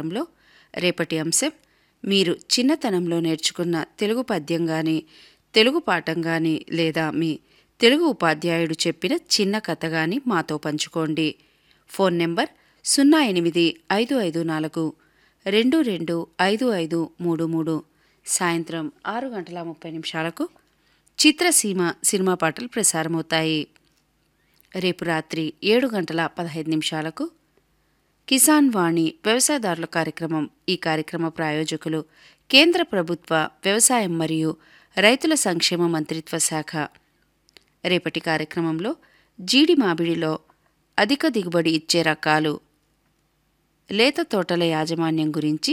కార్యక్రమంలో రేపటి అంశం మీరు చిన్నతనంలో నేర్చుకున్న తెలుగు పద్యం గాని తెలుగు పాఠం గాని లేదా మీ తెలుగు ఉపాధ్యాయుడు చెప్పిన చిన్న కథ గాని మాతో పంచుకోండి ఫోన్ నెంబర్ సున్నా ఎనిమిది ఐదు ఐదు నాలుగు రెండు రెండు ఐదు ఐదు మూడు మూడు సాయంత్రం ఆరు గంటల ముప్పై నిమిషాలకు చిత్రసీమ సినిమా పాటలు ప్రసారమవుతాయి రేపు రాత్రి ఏడు గంటల పదహైదు నిమిషాలకు కిసాన్ వాణి వ్యవసాయదారుల కార్యక్రమం ఈ కార్యక్రమ ప్రాయోజకులు కేంద్ర ప్రభుత్వ వ్యవసాయం మరియు రైతుల సంక్షేమ మంత్రిత్వ శాఖ రేపటి కార్యక్రమంలో జీడి మామిడిలో అధిక దిగుబడి ఇచ్చే రకాలు లేత తోటల యాజమాన్యం గురించి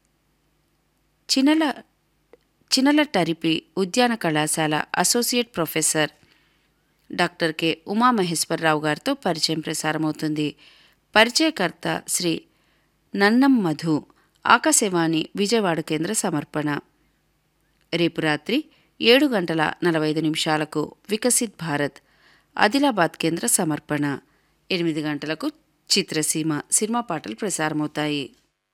చినల చినల టరిపి ఉద్యాన కళాశాల associate professor doctor K Umamaheswararao గారితో పరిచయం ప్రసారమవుతుంది పరిచయకర్త శ్రీ నన్నం మధు ఆకాశవాణి విజయవాడ కేంద్ర సమర్పణ రేపు రాత్రి ఏడు గంటల నలభై ఐదు నిమిషాలకు వికసిత్ భారత్ ఆదిలాబాద్ కేంద్ర సమర్పణ ఎనిమిది గంటలకు చిత్రసీమ సినిమా పాటలు ప్రసారమవుతాయి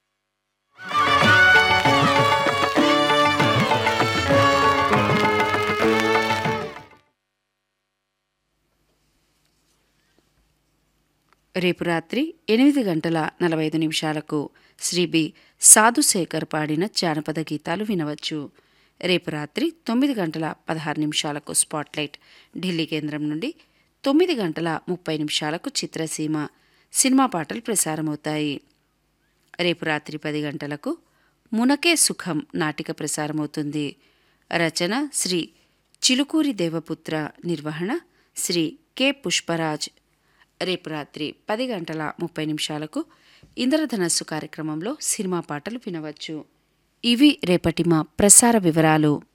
రేపు రాత్రి ఎనిమిది గంటల నలభై ఐదు నిమిషాలకు శ్రీ బి సాధుశేఖర్ పాడిన జానపద గీతాలు వినవచ్చు రేపు రాత్రి తొమ్మిది గంటల పదహారు నిమిషాలకు స్పాట్లైట్ ఢిల్లీ కేంద్రం నుండి తొమ్మిది గంటల ముప్పై నిమిషాలకు చిత్రసీమ సినిమా పాటలు ప్రసారమవుతాయి రేపు రాత్రి పది గంటలకు మునకే సుఖం నాటిక ప్రసారమవుతుంది రచన శ్రీ చిలుకూరి దేవపుత్ర నిర్వహణ శ్రీ కె పుష్పరాజ్ రేపు రాత్రి పది గంటల ముప్పై నిమిషాలకు ఇంద్రధనస్సు కార్యక్రమంలో సినిమా పాటలు వినవచ్చు ఇవి రేపటి మా ప్రసార వివరాలు